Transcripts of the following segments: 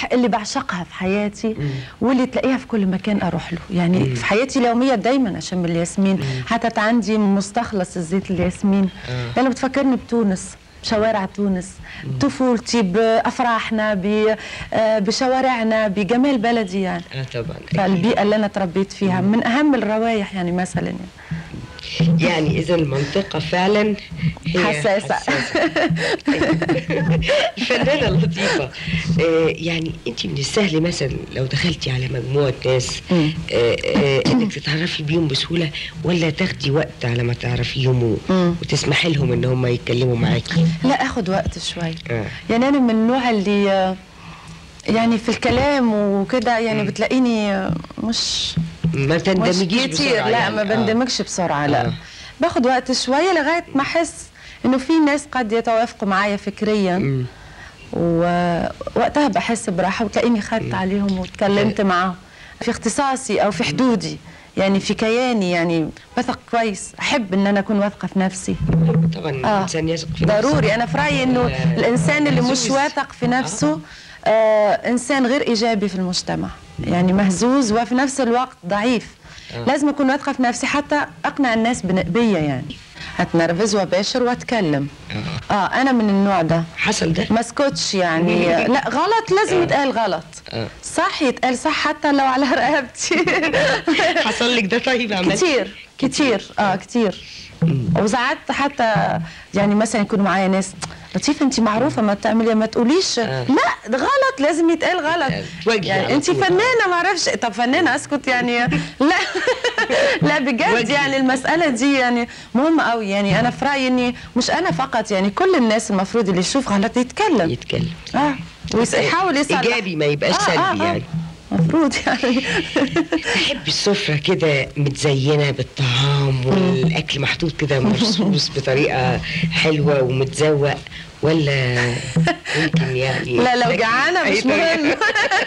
بح... اللي بعشقها في حياتي واللي تلاقيها في كل مكان اروح له يعني في حياتي اليوميه دايما اشم الياسمين حتى عندي مستخلص الزيت الياسمين لانه بتفكرني بتونس بشوارع تونس طفولتي بافراحنا ب- آه، بشوارعنا بجمال بلدي يعني اه طبعا فالبيئه اللي انا تربيت فيها من اهم الروايح يعني مثلا يعني. يعني اذا المنطقه فعلا هي حساسة. الفنانه لطيفه آه يعني انت من السهل مثلا لو دخلتي على مجموعه ناس مم. آه آه انك تتعرفي بيهم بسهوله ولا تاخدي وقت على ما تعرفيهم و- مم. وتسمحي لهم ان هم يتكلموا معاكي لا اخد وقت شوي آه. يعني انا من النوع اللي آه، يعني في الكلام وكده يعني بتلاقيني آه، مش ما مش تندمجيش كتير بسرعه لا يعني. ما آه. بندمجش بسرعه لا آه. باخد وقت شويه لغايه ما احس انه في ناس قد يتوافقوا معايا فكريا مم. ووقتها بحس براحه وتلاقيني خدت عليهم واتكلمت معاهم في اختصاصي او في حدودي يعني في كياني يعني بثق كويس احب ان انا اكون واثقه في نفسي طبعا آه. الانسان يثق في نفسه ضروري انا في رايي انه آه، الانسان اللي مش مهزوز. واثق في نفسه آه انسان غير ايجابي في المجتمع يعني مهزوز وفي نفس الوقت ضعيف آه. لازم اكون واثقه في نفسي حتى اقنع الناس بن- بيا يعني هتنرفز واباشر واتكلم آه. اه انا من النوع ده حصل ده ما اسكتش يعني لا غلط لازم يتقال غلط آه. صح يتقال صح حتى لو على رقبتي حصل لك ده طيب عملتي كتير كتير اه كتير وساعات حتى يعني مثلا يكونوا معايا ناس لطيفة انت معروفة ما تعملي ما تقوليش آه. لا ده غلط لازم يتقال غلط واجهي على يعني انت طول. فنانة ما اعرفش طب فنانة اسكت يعني لا لا بجد واجهي. يعني المسألة دي يعني مهمة قوي يعني انا في رأيي اني مش انا فقط يعني كل الناس المفروض اللي يشوف غلط يتكلم يتكلم اه ويحاول يصلح ايجابي ما يبقاش سلبي يعني المفروض يعني بحب السفرة كده متزينة بالطعام والأكل محطوط كده مرصوص بطريقة حلوة ومتزوق ولا يمكن يعني لا لو لكن جعانه أي مش طريقة. مهم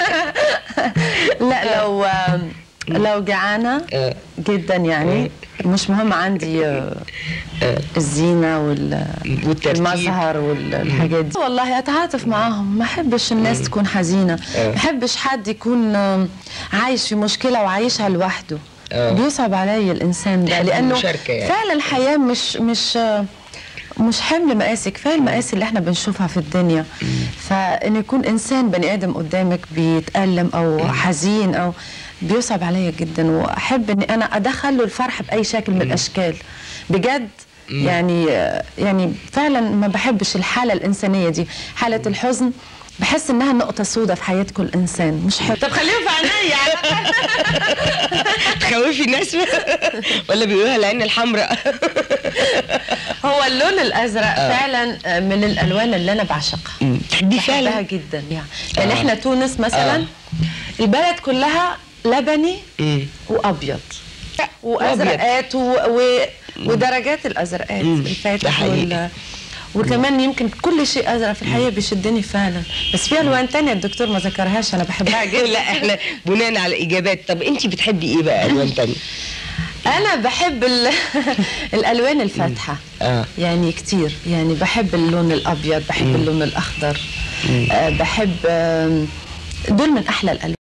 لا لو لو جعانه آه. جدا يعني مش مهم عندي آه، آه. الزينه وال والترتيب. المظهر والحاجات دي والله اتعاطف معاهم ما احبش الناس تكون حزينه آه. ما احبش حد يكون آه، عايش في مشكله وعايشها لوحده آه. بيصعب علي الانسان ده تحب لانه المشاركة يعني. فعلا الحياه مش مش آه، مش حمل مقاسي كفايه المقاسي اللي احنا بنشوفها في الدنيا فان يكون انسان بني ادم قدامك بيتالم او حزين او بيصعب عليا جدا واحب اني انا ادخل له الفرح باي شكل من الاشكال بجد يعني يعني فعلا ما بحبش الحاله الانسانيه دي حاله الحزن بحس انها نقطه سوداء في حياه كل انسان مش حلو طب خليهم في عينيا تخوفي الناس ولا بيقولوها العين الحمراء هو اللون الازرق فعلا من الالوان اللي انا بعشقها تحبيه بحبها فعلا جدا يعني يعني احنا تونس مثلا البلد كلها لبني مم. وابيض وازرقات و... و... ودرجات الازرقات مم. ده الفاتح حقيقي. وال... وكمان يمكن كل شيء ازرق في الحياه بيشدني فعلا بس في الوان تانية الدكتور ما ذكرهاش انا بحبها جدا لا احنا بناء على اجابات طب انت بتحبي ايه بقى الوان تانية انا بحب ال... الالوان الفاتحه آه. يعني كتير يعني بحب اللون الابيض بحب اللون الاخضر آه بحب آم، دول من احلى الالوان